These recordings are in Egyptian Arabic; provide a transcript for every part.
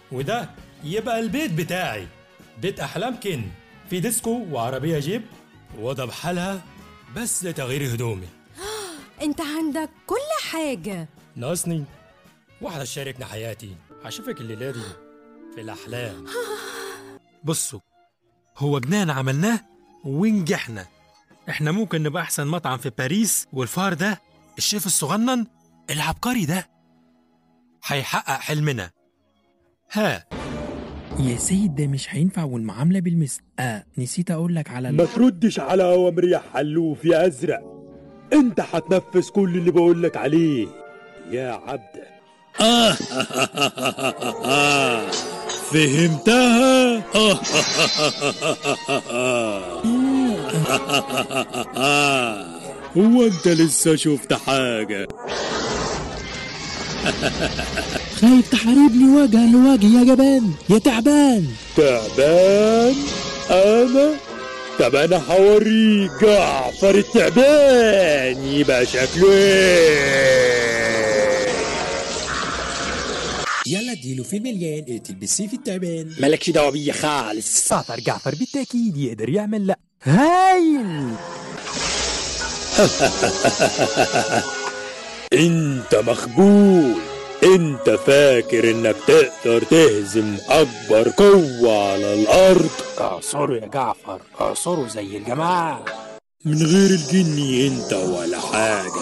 وده يبقى البيت بتاعي بيت أحلام كن في ديسكو وعربية جيب وأوضة بحالها بس لتغيير هدومي انت عندك كل حاجة ناقصني واحدة تشاركنا حياتي هشوفك الليلة دي في الأحلام بصوا هو جنان عملناه ونجحنا احنا ممكن نبقى احسن مطعم في باريس والفار ده الشيف الصغنن العبقري ده هيحقق حلمنا ها يا سيد ده مش هينفع والمعاملة بالمثل آه نسيت أقول لك على ما ال... تردش على اوامر يا حلوف يا ازرق انت هتنفذ كل اللي بقولك عليه يا عبد آه فهمتها هو انت لسه شفت حاجة خايف تحاربني وجها لوجه يا جبان يا تعبان تعبان انا طب انا هوريك جعفر التعبان يبقى شكله ايه يلا اديله في المليان اقتل بالسيف التعبان مالكش دعوة بيا خالص جعفر جعفر بالتأكيد يقدر يعمل لا هايل انت مخبول انت فاكر انك تقدر تهزم اكبر قوة على الارض اعصره يا جعفر اعصره زي الجماعة من غير الجني انت ولا حاجة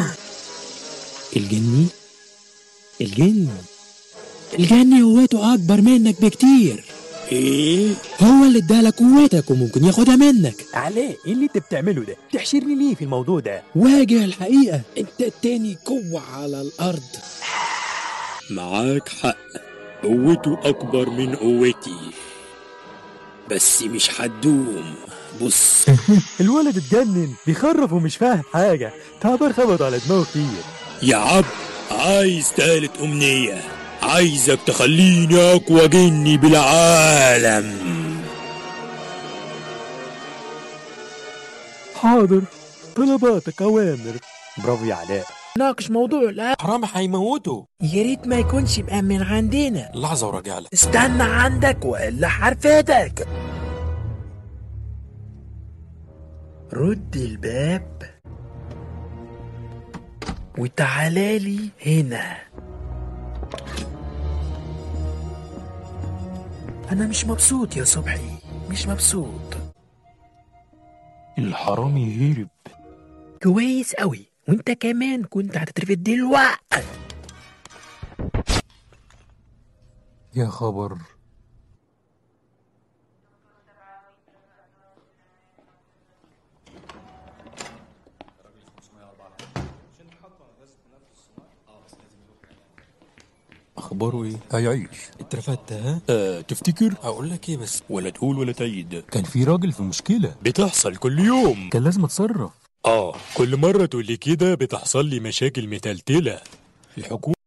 الجني الجن الجني قوته أكبر منك بكتير ايه هو اللي ادالك قوتك وممكن ياخدها منك علاء ايه اللي انت بتعمله ده تحشرني ليه في الموضوع ده واجه الحقيقة انت التاني قوة على الأرض معاك حق قوته اكبر من قوتي بس مش هتدوم بص الولد اتجنن بيخرف ومش فاهم حاجة تعبر خبط على دماغه كتير يا عبد عايز تالت امنية عايزك تخليني اقوى جني بالعالم حاضر طلباتك أوامر برافو يا علاء ناقش موضوع الآن حرام هيموتوا يا ريت ما يكونش مأمن عندنا لحظة وراجع لك استنى عندك وإلا حرفتك رد الباب وتعالالي هنا أنا مش مبسوط يا صبحي مش مبسوط الحرامي هرب كويس قوي وانت كمان كنت هتترفد دلوقتي يا خبر اخباره ايه هيعيش اترفدت ها أه تفتكر اقول لك ايه بس ولا تقول ولا تعيد كان في راجل في مشكله بتحصل كل يوم كان لازم اتصرف اه كل مرة تقولي كده بتحصل لي مشاكل متلتلة الحكومة